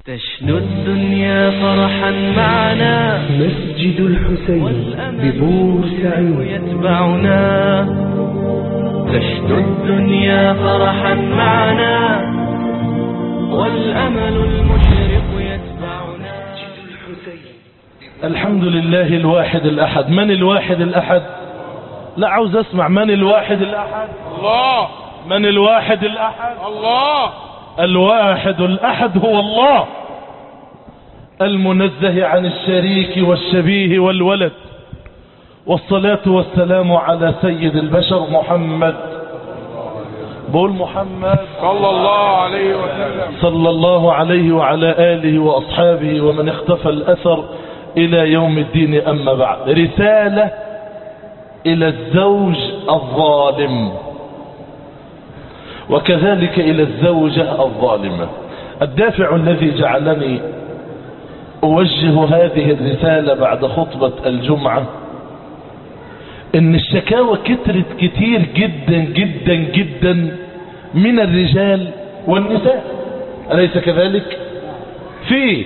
تشنو الدنيا فرحا معنا مسجد الحسين ببورسعيد يتبعنا تشنو الدنيا فرحا معنا والأمل المشرق يتبعنا الحمد لله الواحد الأحد من الواحد الأحد لا عاوز أسمع من الواحد الأحد الله من الواحد الأحد الله الواحد الأحد هو الله المنزه عن الشريك والشبيه والولد والصلاة والسلام على سيد البشر محمد بقول محمد صلى الله عليه وسلم صلى الله عليه وعلى آله وأصحابه ومن اختفى الأثر إلى يوم الدين أما بعد رسالة إلى الزوج الظالم وكذلك إلى الزوجة الظالمة الدافع الذي جعلني أوجه هذه الرسالة بعد خطبة الجمعة إن الشكاوى كترت كتير جدا جدا جدا من الرجال والنساء أليس كذلك في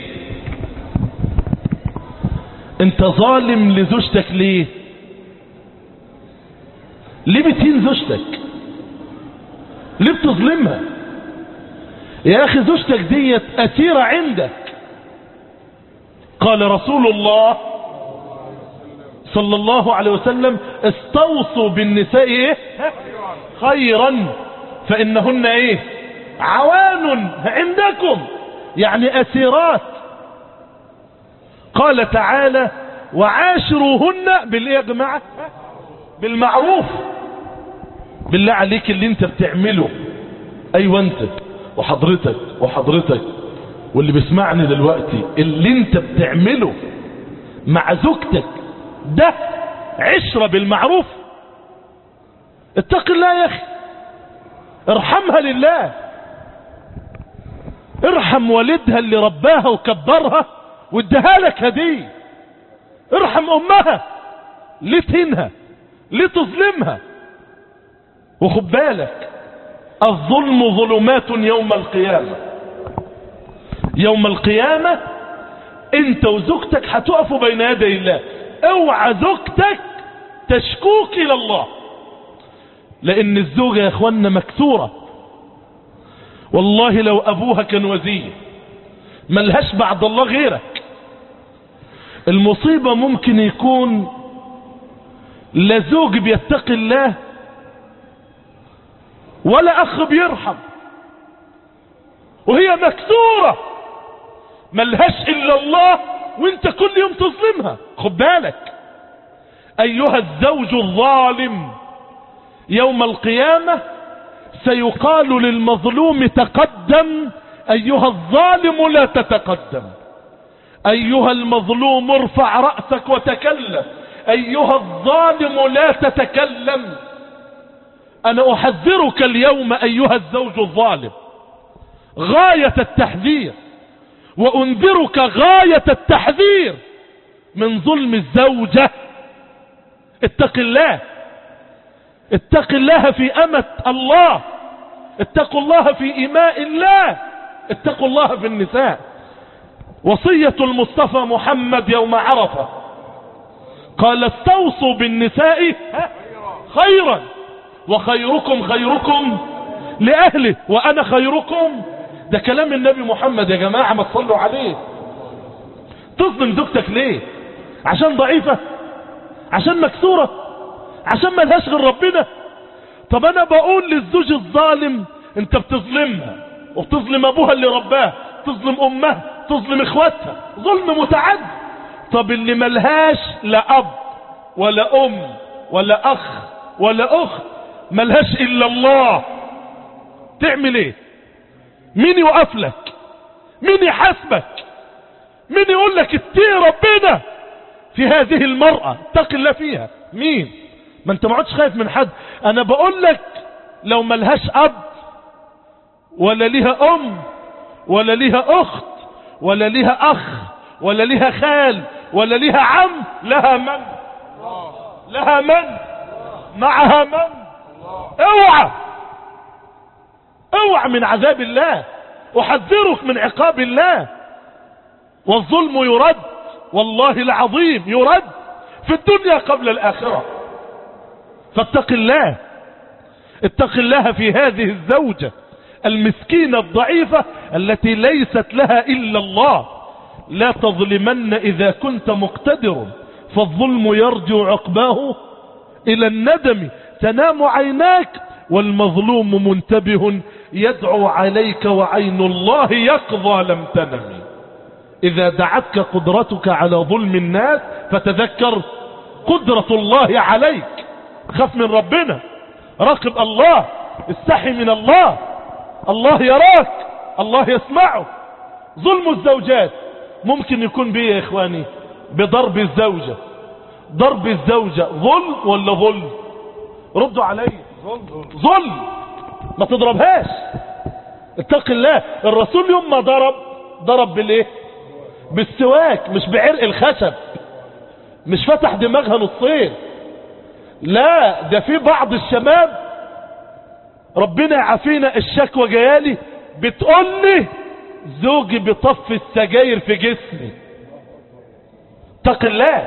انت ظالم لزوجتك ليه ليه بتهين زوجتك ليه بتظلمها يا اخي زوجتك ديت اسيرة عندك قال رسول الله صلى الله عليه وسلم استوصوا بالنساء ايه خيرا فانهن ايه عوان عندكم يعني اسيرات قال تعالى وعاشروهن بالايه يا جماعه بالمعروف بالله عليك اللي انت بتعمله ايوه انت وحضرتك وحضرتك واللي بيسمعني دلوقتي اللي انت بتعمله مع زوجتك ده عشرة بالمعروف اتق الله يا اخي ارحمها لله ارحم والدها اللي رباها وكبرها واداها لك هديه ارحم امها ليه تهينها ليه تظلمها وخد بالك الظلم ظلمات يوم القيامة يوم القيامة انت وزوجتك هتقفوا بين يدي الله اوعى زوجتك تشكوك الى الله لان الزوجة يا اخوانا مكسورة والله لو ابوها كان وزير ملهاش بعد الله غيرك المصيبة ممكن يكون لا زوج بيتقي الله ولا اخ بيرحم وهي مكسورة ملهاش الا الله وانت كل يوم تظلمها خد بالك ايها الزوج الظالم يوم القيامة سيقال للمظلوم تقدم ايها الظالم لا تتقدم ايها المظلوم ارفع رأسك وتكلم ايها الظالم لا تتكلم انا احذرك اليوم ايها الزوج الظالم غاية التحذير وانذرك غاية التحذير من ظلم الزوجة اتق الله اتق الله في امة الله اتقوا الله في اماء الله اتقوا الله في النساء وصية المصطفى محمد يوم عرفة قال استوصوا بالنساء خيرا وخيركم خيركم لأهله وأنا خيركم ده كلام النبي محمد يا جماعة ما تصلوا عليه تظلم زوجتك ليه عشان ضعيفة عشان مكسورة عشان ملهاش غير ربنا طب انا بقول للزوج الظالم انت بتظلمها وبتظلم ابوها اللي رباها تظلم امها تظلم اخواتها ظلم متعد طب اللي ملهاش لا اب ولا ام ولا اخ ولا اخت ملهاش الا الله تعمل ايه مين يوقف لك مين يحاسبك مين يقول لك اتقي ربنا في هذه المرأة اتق الله فيها مين ما انت ما عدتش خايف من حد انا بقول لك لو ملهاش اب ولا ليها ام ولا ليها اخت ولا ليها اخ ولا ليها خال ولا ليها عم لها من لها من معها من اوعى اوعى من عذاب الله احذرك من عقاب الله والظلم يرد والله العظيم يرد في الدنيا قبل الآخرة فاتق الله اتق الله في هذه الزوجة المسكينة الضعيفة التي ليست لها إلا الله لا تظلمن إذا كنت مقتدر فالظلم يرجع عقباه إلى الندم تنام عيناك والمظلوم منتبه يدعو عليك وعين الله يقضى لم تنم إذا دعتك قدرتك على ظلم الناس فتذكر قدرة الله عليك خاف من ربنا راقب الله استحي من الله الله يراك الله يسمعك ظلم الزوجات ممكن يكون بيه يا إخواني بضرب الزوجة ضرب الزوجة ظلم ولا ظلم ردوا علي ظلم ما تضربهاش اتق الله الرسول يوم ما ضرب ضرب بالايه بالسواك مش بعرق الخشب مش فتح دماغها نصين لا ده في بعض الشباب ربنا يعافينا الشكوى جيالي بتقول لي زوجي بيطفي السجاير في جسمي اتق الله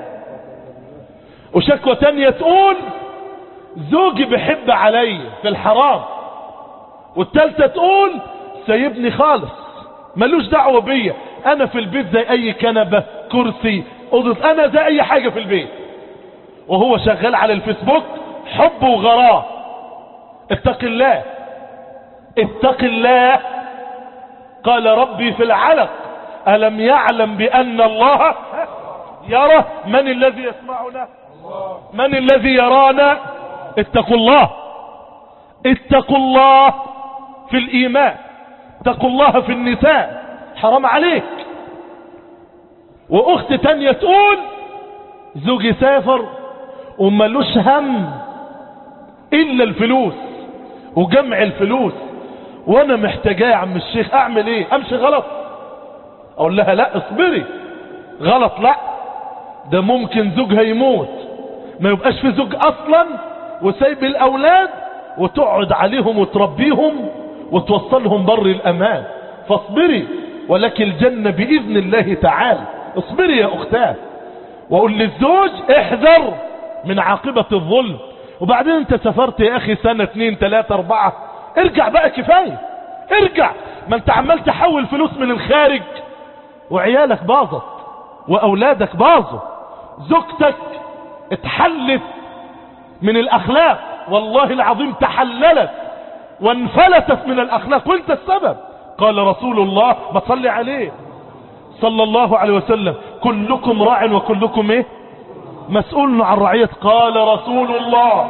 وشكوى تانية تقول زوجي بيحب عليا في الحرام والتالتة تقول سيبني خالص ملوش دعوة بيا انا في البيت زي اي كنبة كرسي اوضه انا زي اي حاجة في البيت وهو شغال على الفيسبوك حب وغراه اتق الله اتق الله قال ربي في العلق ألم يعلم بأن الله يرى من الذي يسمعنا من الذي يرانا اتقوا الله اتقوا الله في الإيمان اتقوا الله في النساء حرام عليك وأخت تانية تقول زوجي سافر وملوش هم إلا الفلوس وجمع الفلوس وانا محتاجاه يا عم الشيخ اعمل ايه امشي غلط اقول لها لا اصبري غلط لا ده ممكن زوجها يموت ما يبقاش في زوج اصلا وسايب الاولاد وتقعد عليهم وتربيهم وتوصلهم بر الامان فاصبري ولك الجنة باذن الله تعالى اصبري يا اختاه واقول للزوج احذر من عاقبة الظلم وبعدين انت سافرت يا اخي سنة اتنين تلاتة اربعة ارجع بقى كفاية ارجع ما انت عمال تحول فلوس من الخارج وعيالك باظت واولادك باظوا زوجتك اتحلت من الاخلاق والله العظيم تحللت وانفلتت من الاخلاق وانت السبب قال رسول الله ما تصلي عليه صلى الله عليه وسلم كلكم راع وكلكم ايه مسؤول عن رعية قال رسول الله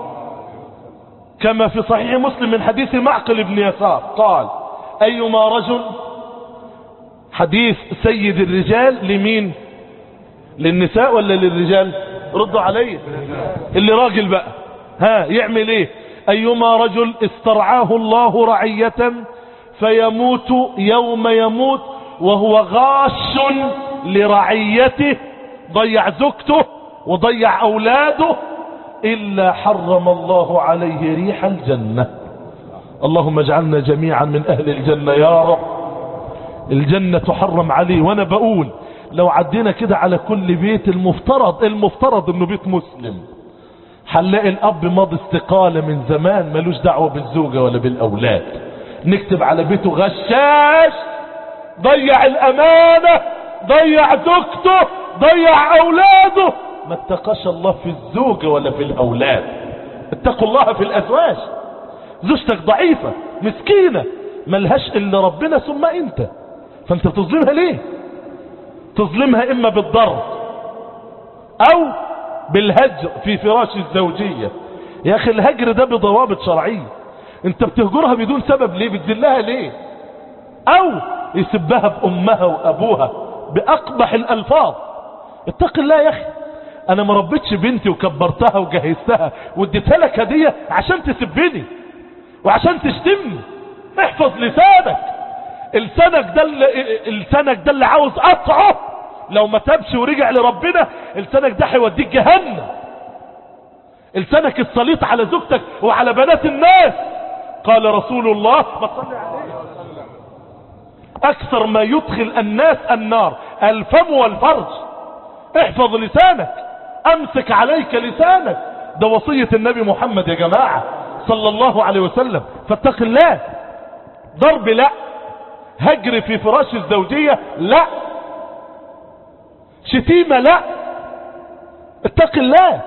كما في صحيح مسلم من حديث معقل بن يسار قال أيما رجل حديث سيد الرجال لمين للنساء ولا للرجال ردوا علي اللي راجل بقى ها يعمل ايه أيما رجل استرعاه الله رعية فيموت يوم يموت وهو غاش لرعيته ضيع زوجته وضيع أولاده إلا حرم الله عليه ريح الجنة اللهم اجعلنا جميعا من أهل الجنة يا رب الجنة تحرم عليه وأنا بقول لو عدينا كده على كل بيت المفترض المفترض انه بيت مسلم هنلاقي الاب ماضي استقالة من زمان ملوش دعوة بالزوجة ولا بالاولاد نكتب على بيته غشاش ضيع الامانة ضيع زوجته ضيع اولاده ما اتقاش الله في الزوجة ولا في الاولاد اتقوا الله في الازواج زوجتك ضعيفة مسكينة ملهاش الا ربنا ثم انت فانت بتظلمها ليه تظلمها اما بالضرب او بالهجر في فراش الزوجية يا اخي الهجر ده بضوابط شرعية انت بتهجرها بدون سبب ليه بتذلها ليه او يسبها بامها وابوها باقبح الالفاظ اتق الله يا اخي انا ما ربيتش بنتي وكبرتها وجهزتها واديتها لك هدية عشان تسبني وعشان تشتمني احفظ لسانك لسانك ده اللي لسانك ده اللي عاوز قطعه لو ما تبش ورجع لربنا لسانك ده هيوديك جهنم لسانك السليط على زوجتك وعلى بنات الناس قال رسول الله ما تصلي عليه اكثر ما يدخل الناس النار الفم والفرج احفظ لسانك امسك عليك لسانك ده وصية النبي محمد يا جماعة صلى الله عليه وسلم فاتق الله ضرب لا هجر في فراش الزوجية لا شتيمة لا اتق الله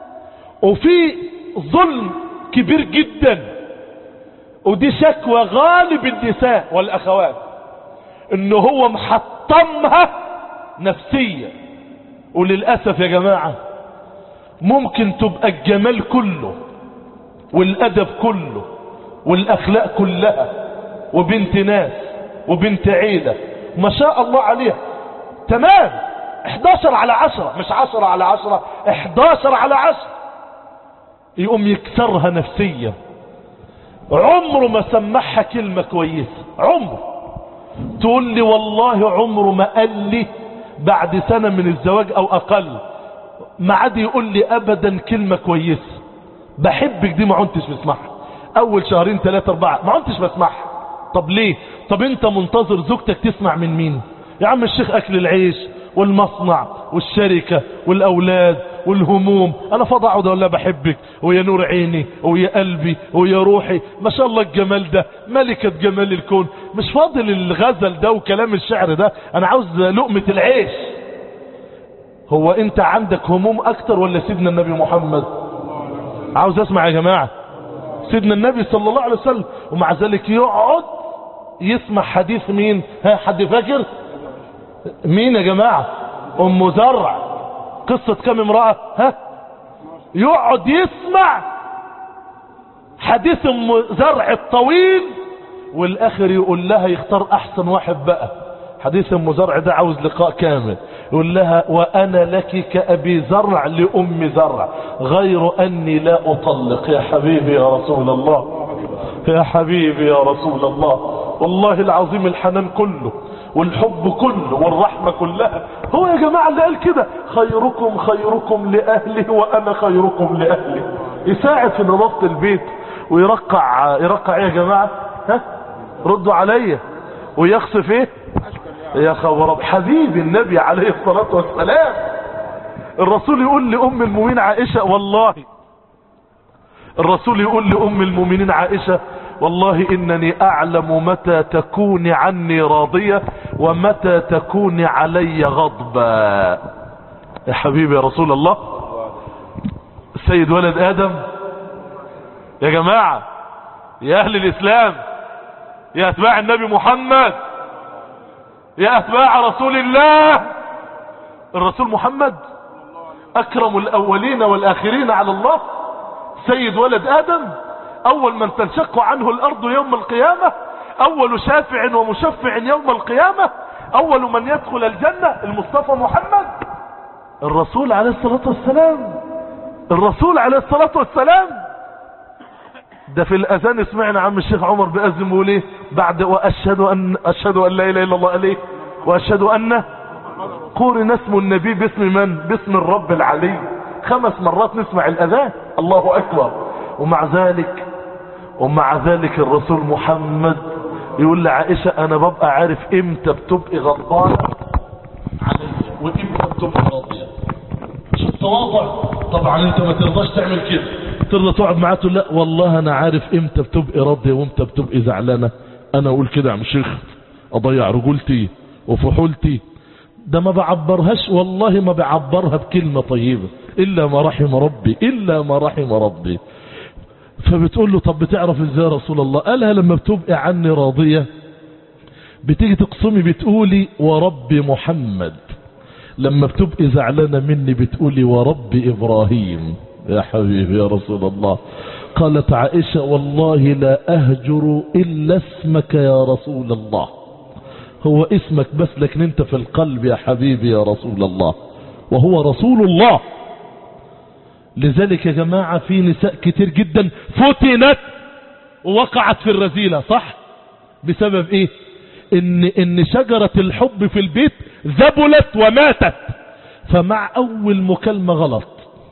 وفي ظلم كبير جدا ودي شكوى غالب النساء والاخوات ان هو محطمها نفسيا وللأسف يا جماعة ممكن تبقى الجمال كله والأدب كله والأخلاق كلها وبنت ناس وبنت عيلة ما شاء الله عليها تمام 11 على 10 مش 10 على 10 11 على 10 يقوم يكسرها نفسيا عمره ما سمعها كلمة كويسة عمره تقول لي والله عمره ما قال لي بعد سنة من الزواج او اقل ما عاد يقول لي ابدا كلمة كويسة بحبك دي ما عنتش بسمعها اول شهرين ثلاثة اربعة ما عنتش بسمعها طب ليه طب انت منتظر زوجتك تسمع من مين يا عم الشيخ اكل العيش والمصنع والشركة والاولاد والهموم انا فاضي اقعد اقول لها بحبك ويا نور عيني ويا قلبي ويا روحي ما شاء الله الجمال ده ملكة جمال الكون مش فاضل الغزل ده وكلام الشعر ده انا عاوز لقمة العيش هو انت عندك هموم اكتر ولا سيدنا النبي محمد عاوز اسمع يا جماعة سيدنا النبي صلى الله عليه وسلم ومع ذلك يقعد يسمع حديث مين ها حد فاكر مين يا جماعة ام زرع قصة كم امرأة ها يقعد يسمع حديث ام زرع الطويل والاخر يقول لها يختار احسن واحد بقى حديث ام زرع ده عاوز لقاء كامل يقول لها وانا لك كابي زرع لام زرع غير اني لا اطلق يا حبيبي يا رسول الله يا حبيبي يا رسول الله والله العظيم الحنان كله والحب كله والرحمة كلها هو يا جماعة اللي قال كده خيركم خيركم لأهله وأنا خيركم لأهلي يساعد في نظافة البيت ويرقع يرقع ايه يا جماعة ها ردوا عليا ويخصف ايه يا خبر حبيبي النبي عليه الصلاة والسلام الرسول يقول لأم المؤمنين عائشة والله الرسول يقول لأم المؤمنين عائشة والله إنني أعلم متى تكون عني راضية ومتى تكون علي غضبا يا حبيبي يا رسول الله سيد ولد آدم يا جماعة يا أهل الإسلام يا أتباع النبي محمد يا أتباع رسول الله الرسول محمد أكرم الأولين والآخرين على الله سيد ولد آدم أول من تنشق عنه الأرض يوم القيامة أول شافع ومشفع يوم القيامة أول من يدخل الجنة المصطفى محمد الرسول عليه الصلاة والسلام الرسول عليه الصلاة والسلام ده في الأذان سمعنا عم الشيخ عمر بأذن بيقول ايه بعد وأشهد أن أشهد أن لا إله إلا الله عليه وأشهد أن قورن اسم النبي باسم من باسم الرب العلي خمس مرات نسمع الأذان الله أكبر ومع ذلك ومع ذلك الرسول محمد يقول لعائشة انا ببقى عارف امتى بتبقي غضبانة علي وامتى بتبقي راضية مش التواضع طبعا انت ما ترضاش تعمل كده ترضى تقعد معاه تقول لا والله انا عارف امتى بتبقي راضية وامتى بتبقي زعلانة انا اقول كده يا عم شيخ اضيع رجولتي وفحولتي ده ما بعبرهاش والله ما بعبرها بكلمة طيبة الا ما رحم ربي الا ما رحم ربي فبتقول له طب بتعرف ازاي يا رسول الله قالها لما بتبقى عني راضية بتيجي تقسمي بتقولي ورب محمد لما بتبقي زعلانة مني بتقولي ورب إبراهيم يا حبيبي يا رسول الله قالت عائشة والله لا أهجر إلا اسمك يا رسول الله هو اسمك بس لكن انت في القلب يا حبيبي يا رسول الله وهو رسول الله لذلك يا جماعة في نساء كتير جدا فتنت ووقعت في الرذيلة صح بسبب ايه ان, إن شجرة الحب في البيت ذبلت وماتت فمع اول مكالمة غلط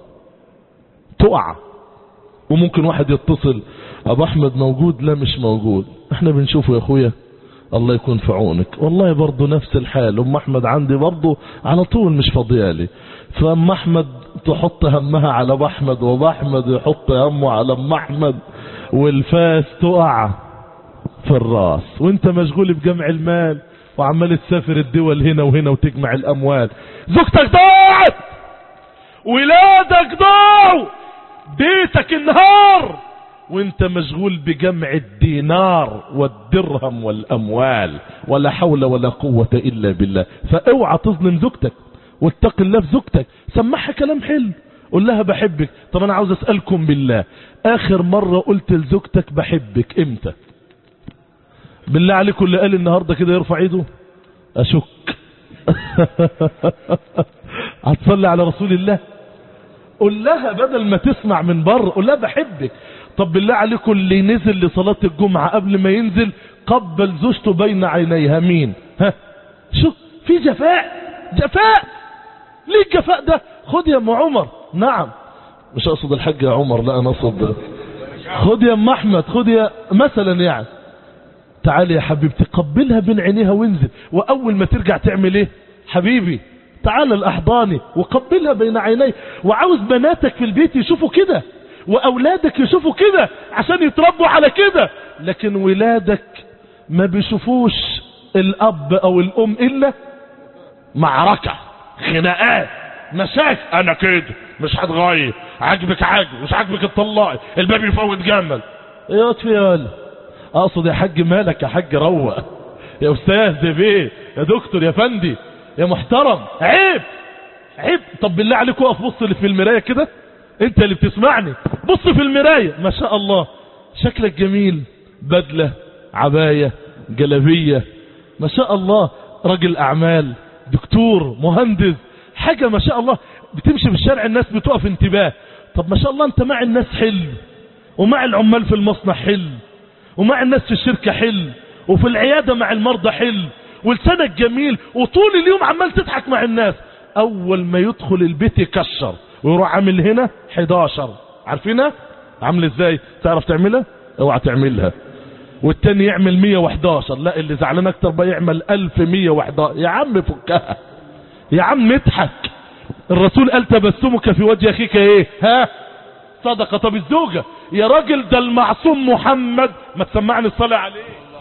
تقع وممكن واحد يتصل ابو احمد موجود لا مش موجود احنا بنشوفه يا اخويا الله يكون في عونك والله برضه نفس الحال ام احمد عندي برضه على طول مش فاضيالي فام احمد تحط همها على ابو احمد وابو احمد يحط همه على ام احمد والفاس تقع في الراس وانت مشغول بجمع المال وعمال تسافر الدول هنا وهنا وتجمع الاموال زوجتك ضاعت ولادك ضاعوا بيتك انهار وانت مشغول بجمع الدينار والدرهم والاموال ولا حول ولا قوة الا بالله فاوعى تظلم زوجتك واتق الله في زوجتك سمعها كلام حلو قول لها بحبك طب انا عاوز اسألكم بالله اخر مرة قلت لزوجتك بحبك امتى بالله عليكم اللي قال النهاردة كده يرفع ايده اشك هتصلي على رسول الله قول لها بدل ما تسمع من بره قول لها بحبك طب بالله عليكم اللي نزل لصلاة الجمعة قبل ما ينزل قبل زوجته بين عينيها مين ها شو في جفاء جفاء ليه الجفاء ده خد يا ام عمر نعم مش اقصد الحاج يا عمر لا انا اقصد خد يا ام احمد خد يا مثلا يعني تعالي يا حبيبتي قبلها بين عينيها وانزل واول ما ترجع تعمل ايه حبيبي تعال الاحضاني وقبلها بين عيني وعاوز بناتك في البيت يشوفوا كده واولادك يشوفوا كده عشان يتربوا على كده لكن ولادك ما بيشوفوش الاب او الام الا معركة خناقات مشاكل انا كده مش هتغير عاجبك عاجب مش عاجبك الطلاق الباب يفوت جمل يا لطفي يا ولد اقصد يا حاج مالك يا حاج روق يا استاذ بيه يا دكتور يا فندي يا محترم عيب عيب طب بالله عليك اقف بص اللي في المرايه كده انت اللي بتسمعني بص في المرايه ما شاء الله شكلك جميل بدله عبايه جلبيه ما شاء الله راجل اعمال دكتور مهندس حاجه ما شاء الله بتمشي في الشارع الناس بتقف انتباه طب ما شاء الله انت مع الناس حلو ومع العمال في المصنع حلو ومع الناس في الشركه حلو وفي العياده مع المرضى حلو ولسانك جميل وطول اليوم عمال تضحك مع الناس اول ما يدخل البيت يكشر ويروح عامل هنا 11 عارفينها عامل ازاي تعرف تعملها اوعى تعملها والتاني يعمل 111 لا اللي زعلان اكتر بقى يعمل 1111 يا عم فكها يا عم اضحك الرسول قال تبسمك في وجه اخيك ايه ها صدقة طب الزوجة يا راجل ده المعصوم محمد ما تسمعني الصلاة عليه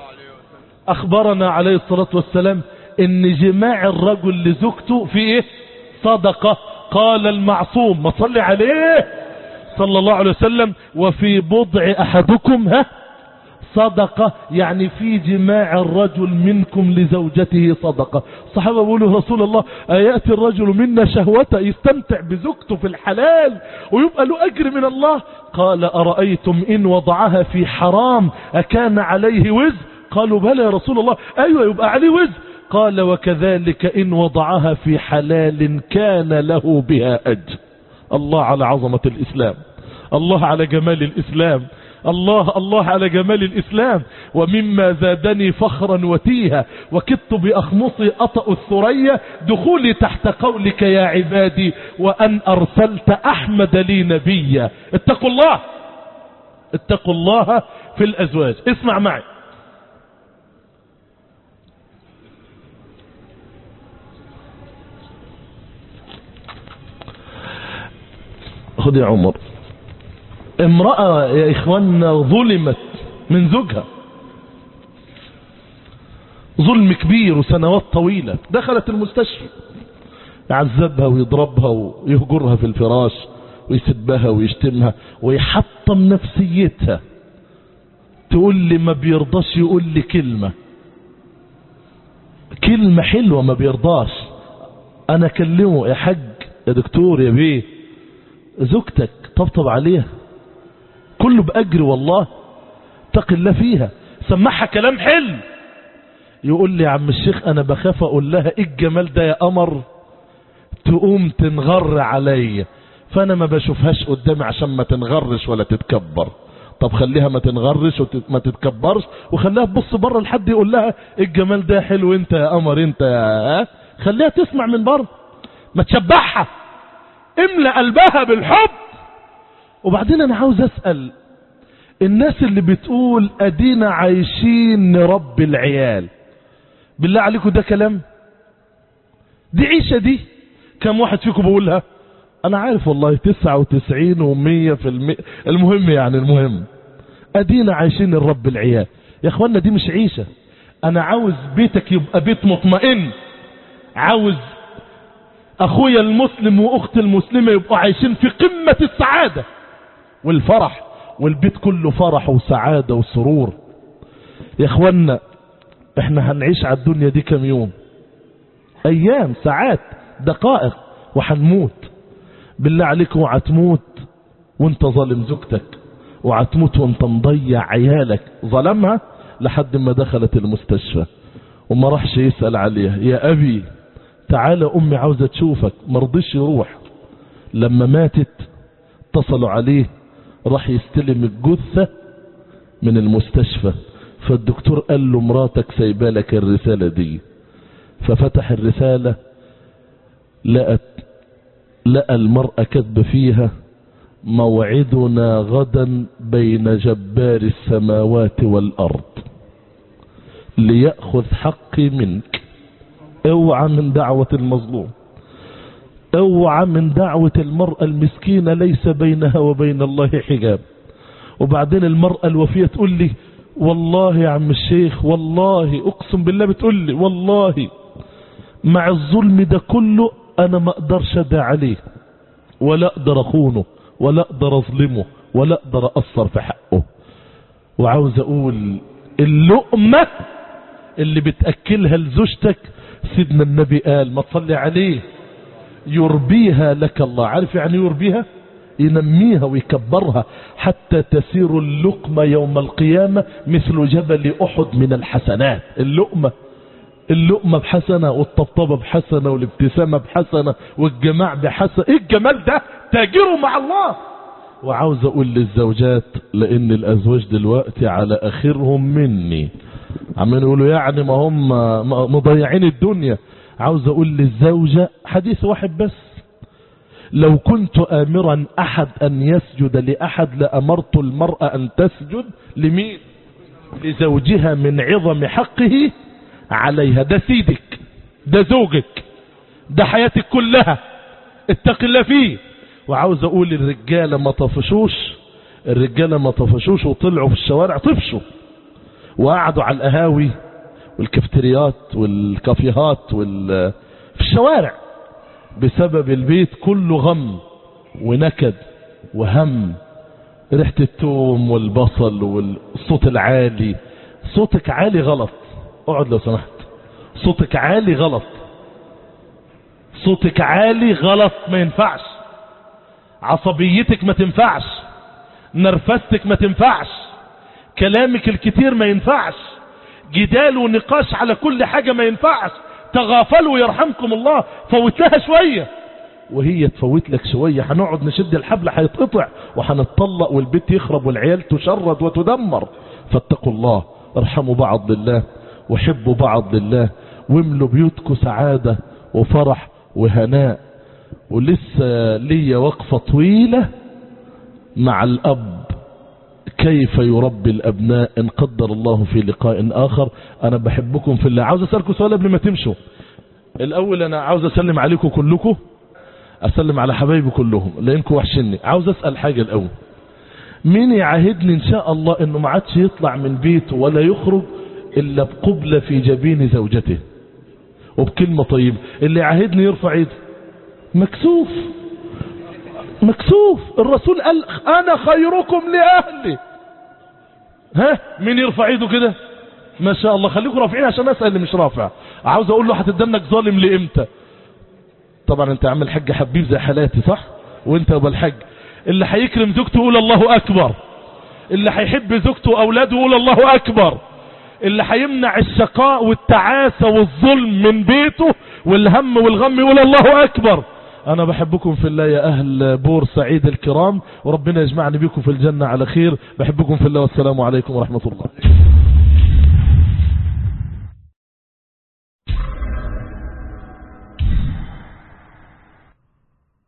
اخبرنا عليه الصلاة والسلام ان جماع الرجل لزوجته في ايه صدقة قال المعصوم ما صلي عليه صلى الله عليه وسلم وفي بضع احدكم ها صدقة يعني في جماع الرجل منكم لزوجته صدقة الصحابة بيقولوا رسول الله أيأتي الرجل منا شهوته يستمتع بزوجته في الحلال ويبقى له أجر من الله قال أرأيتم إن وضعها في حرام أكان عليه وزر قالوا بلى يا رسول الله أيوة يبقى عليه وزر قال وكذلك إن وضعها في حلال كان له بها أجر الله على عظمة الإسلام الله على جمال الإسلام الله الله على جمال الإسلام ومما زادني فخرا وتيها وكدت بأخمصي أطأ الثريا دخولي تحت قولك يا عبادي وأن أرسلت أحمد لي نبيا اتقوا الله اتقوا الله في الأزواج اسمع معي خذ يا عمر امرأة يا إخواننا ظلمت من زوجها ظلم كبير وسنوات طويلة دخلت المستشفى يعذبها ويضربها ويهجرها في الفراش ويسبها ويشتمها ويحطم نفسيتها تقول لي ما بيرضاش يقول لي كلمة كلمة حلوة ما بيرضاش انا اكلمه يا حاج يا دكتور يا بيه زوجتك طبطب عليها كله بأجر والله اتق الله فيها سمعها كلام حلو يقول لي يا عم الشيخ انا بخاف اقول لها ايه الجمال ده يا قمر تقوم تنغر عليا فانا ما بشوفهاش قدامي عشان ما تنغرش ولا تتكبر طب خليها ما تنغرش وما تتكبرش وخليها تبص بره لحد يقول لها ايه الجمال ده حلو انت يا قمر انت يا ها خليها تسمع من بره ما تشبعها املأ قلبها بالحب وبعدين انا عاوز اسأل الناس اللي بتقول ادينا عايشين نربي العيال بالله عليكم ده كلام دي عيشة دي كم واحد فيكم بقولها انا عارف والله تسعة وتسعين ومية في المية المهم يعني المهم ادينا عايشين الرب العيال يا اخوانا دي مش عيشة انا عاوز بيتك يبقى بيت مطمئن عاوز اخويا المسلم واختي المسلمة يبقوا عايشين في قمة السعادة والفرح والبيت كله فرح وسعادة وسرور يا اخوانا احنا هنعيش على الدنيا دي كم يوم ايام ساعات دقائق وهنموت بالله عليك وهتموت وانت ظالم زوجتك وهتموت وانت مضيع عيالك ظلمها لحد ما دخلت المستشفى وما راحش يسأل عليها يا ابي تعالى امي عاوزة تشوفك مرضيش يروح لما ماتت اتصلوا عليه راح يستلم الجثة من المستشفى فالدكتور قال له مراتك سايبالك الرسالة دي ففتح الرسالة لقت لقى المرأة كتب فيها موعدنا غدا بين جبار السماوات والأرض ليأخذ حقي منك اوعى من دعوة المظلوم اوعى من دعوة المرأة المسكينة ليس بينها وبين الله حجاب وبعدين المرأة الوفية تقول لي والله يا عم الشيخ والله اقسم بالله بتقول لي والله مع الظلم ده كله انا ما اقدرش ادعي عليه ولا اقدر اخونه ولا اقدر اظلمه ولا اقدر اثر في حقه وعاوز اقول اللقمة اللي بتأكلها لزوجتك سيدنا النبي قال ما تصلي عليه يربيها لك الله عارف يعني يربيها ينميها ويكبرها حتى تسير اللقمة يوم القيامة مثل جبل أحد من الحسنات اللقمة اللقمة بحسنة والطبطبة بحسنة والابتسامة بحسنة والجماع بحسنة ايه الجمال ده تاجروا مع الله وعاوز اقول للزوجات لان الازواج دلوقتي على اخرهم مني عمالين يقولوا يعني ما هم مضيعين الدنيا عاوز اقول للزوجة حديث واحد بس لو كنت امرا احد ان يسجد لاحد لامرت المرأة ان تسجد لمين لزوجها من عظم حقه عليها ده سيدك ده زوجك ده حياتك كلها اتق الله فيه وعاوز اقول الرجالة ما طفشوش الرجالة ما طفشوش وطلعوا في الشوارع طفشوا وقعدوا على القهاوي والكافتريات والكافيهات وال في الشوارع بسبب البيت كله غم ونكد وهم ريحة التوم والبصل والصوت العالي صوتك عالي غلط اقعد لو سمحت صوتك عالي غلط صوتك عالي غلط ما ينفعش عصبيتك ما تنفعش نرفستك ما تنفعش كلامك الكتير ما ينفعش جدال ونقاش على كل حاجة ما ينفعش تغافلوا يرحمكم الله فوت لها شوية وهي تفوت لك شوية هنقعد نشد الحبل هيتقطع وهنتطلق والبيت يخرب والعيال تشرد وتدمر فاتقوا الله ارحموا بعض لله وحبوا بعض لله واملوا بيوتكم سعادة وفرح وهناء ولسه ليا وقفة طويلة مع الأب كيف يربي الأبناء إن قدر الله في لقاء آخر أنا بحبكم في الله عاوز أسألكم سؤال قبل ما تمشوا الأول أنا عاوز أسلم عليكم كلكم أسلم على حبايبي كلهم لأنكم وحشني عاوز أسأل حاجة الأول مين يعاهدني إن شاء الله إنه ما عادش يطلع من بيته ولا يخرج إلا بقبلة في جبين زوجته وبكلمة طيبة اللي يعاهدني يرفع ايده مكسوف مكسوف الرسول قال انا خيركم لاهلي ها مين يرفع ايده كده ما شاء الله خليكم رافعين عشان اسال اللي مش رافع عاوز اقول له هتدنك ظالم لامتى طبعا انت عامل حاج حبيب زي حالاتي صح وانت يا الحاج اللي هيكرم زوجته يقول الله اكبر اللي هيحب زوجته واولاده يقول الله اكبر اللي هيمنع الشقاء والتعاسة والظلم من بيته والهم والغم يقول الله اكبر انا بحبكم في الله يا اهل بورسعيد الكرام وربنا يجمعني بكم في الجنة على خير بحبكم في الله والسلام عليكم ورحمة الله